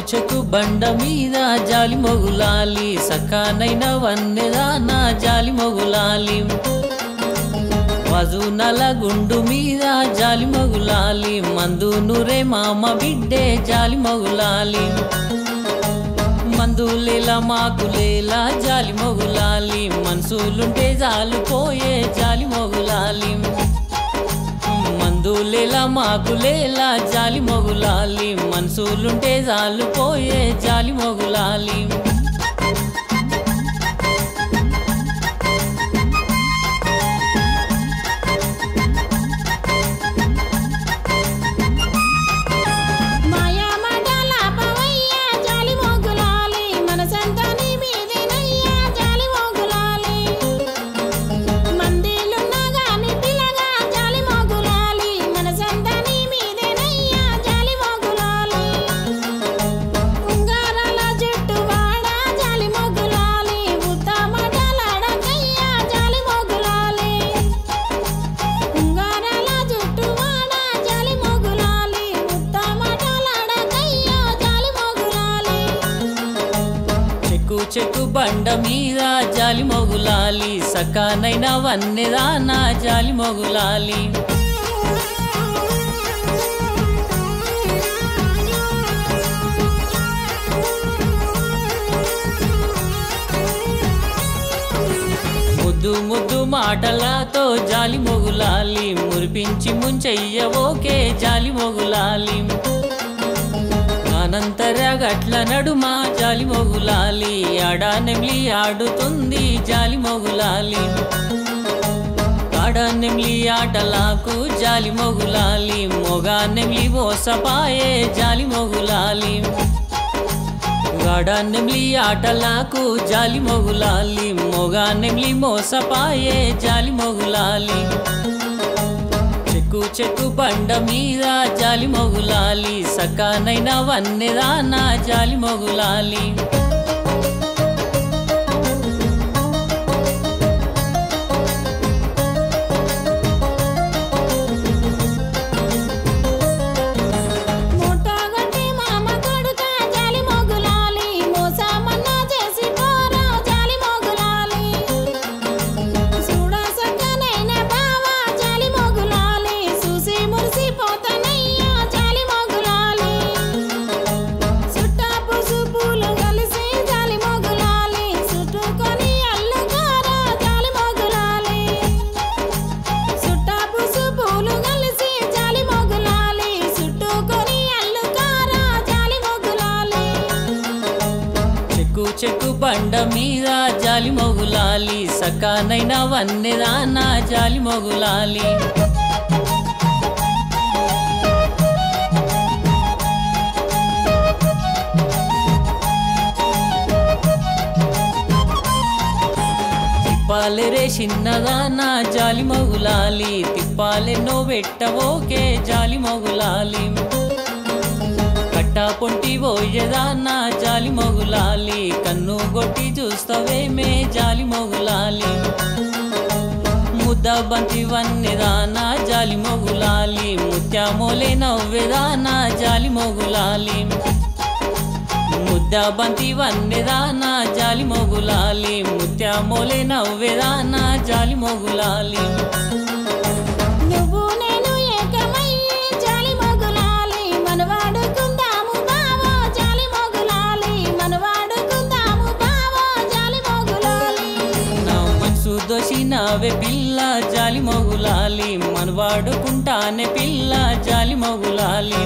చెక్కు బండ మీద జాలి మొగులాలి సకానైన వన్నెదాన జాలి మొగులాలి వజు నల గుండు మీద జాలి మొగులాలి మందు నూరే మామ బిడ్డే జాలి మొగులాలి మందులేలా మాకులేలా జాలి మొగులాలి మనసులుంటే జాలు పోయే జాలి మొగులాలి మందులేలా మాకులేలా జాలి మొగులాలి మనసులుంటే జాలు పోయే జాలి మొగులాలి మాయా మాటల పవయ్య జాలి మోగులాలి మనసంతా నీ మీదేనయ్యా జాలి మోగులాలి మందిలున్నా గాని పిల్లగా జాలి మోగులాలి మనసంతా నీ మీదేనయ్యా జాలి మోగులాలి ఉంగారాల జుట్టు వాడ జాలి మోగులాలి ఉత్త మాటలాడకయ్యా జాలి మోగులాలి ఉంగారాల జుట్టు వాడ జాలి మోగులాలి ఉత్త మాటలాడకయ్యా జాలి మోగులాలి చెక్కు చెక్కు బండ మీద జాలి మొగులాలి సకానైన వన్నెదాన జాలి మొగులాలి ముద్దు ముద్దు మాటలతో జాలి మొగులాలి మురిపించి ముంచెయ్యవోకే జాలి మొగులాలి అనంతర గట్ల నడుమ జాలి మొగులాలి ఆడా నెమ్లి ఆడుతుంది జాలి మొగులాలి ఆడా నెమ్లి ఆటలాకు జాలి మొగులాలి మొగా నెమ్లి ఓసపాయే జాలి మొగులాలి గాడా నెమ్లి ఆటలాకు జాలి మొగులాలి మొగా నెమ్లి మోసపాయే జాలి మొగులాలి చెక్కు చెక్కు బండ మీద జాలి మొగులాలి సకానైన వన్నెదాన జాలి మొగులాలి మూటగట్టి మామ కొడుక జాలి మోగులాలి మోసమన్నా చేసి పోరా జాలి మోగులాలి చూడ సక్కనైన బావా జాలి మోగులాలి చూసి మురిసిపోతానయ్యా జాలి మోగులాలి చుట్టాపు సుబ్బులు కలిసి జాలి మోగులాలి చుట్టుకొని అల్లుగారా జాలి మోగులాలి చుట్టాపు సుబ్బులు కలిసి జాలి మొగులాలి చుట్టుకొని అల్లుకారా జాలి మొగులాలి చెక్కు చెక్కు బండ మీద జాలి మొగులాలి సకానైన వన్నెదాన జాలి మొగులాలి తిప్పాలే రే చిన్నదాన జాలి మొగులాలి తిప్పాలెన్నో పెట్టవోకే జాలి మొగులాలి కట్టా పొంటి పోయేదాన్న జాలి మొగులాలి కన్ను కొట్టి చూస్తావేమే జాలి మొగులాలి ముద్ద బంతి వన్నెదాన జాలి మొగులాలి ముత్యామోలే నవ్వేదాన జాలి మొగులాలి ముద్ద బంతి వన్నెదాన జాలి మొగులాలి ముత్యామోలే నవ్వేదాన జాలి మొగులాలి నువ్వు నేను ఏకమయ్యి జాలి మొగులాలి మనవాడుకుందాము బావో జాలి మొగులాలి మనవాడుకుందాము బావో జాలి మొగులాలి నా మనసు దోసినవే పిల్ల జాలి మొగులాలి మనవాడుకుంటానే పిల్ల జాలి మొగులాలి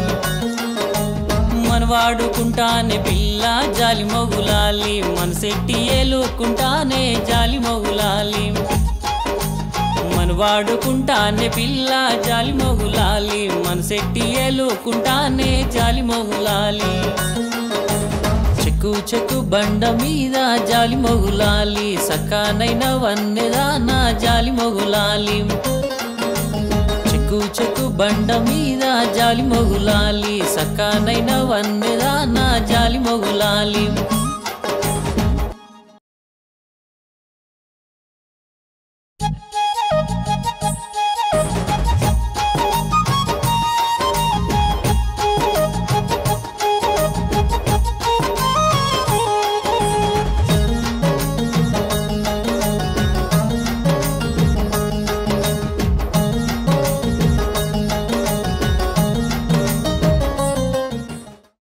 మనవాడుకుంటానే పిల్ల జాలి మొగులాలి మనసెట్టి ఏలుకుంటానే జాలి మొగులాలి మనవాడుకుంటానే పిల్ల జాలి మొగులాలి మనసెట్టి ఏలుకుంటానే జాలి మొగులాలి చెక్కు చెక్కు బండ మీద జాలి మొగులాలి సకానైన వన్నెదాన జాలి మొగులాలి చెక్కు చెక్కు బండ మీద జాలి మొగులాలి సకానైన వన్నెదాన జాలి మొగులాలి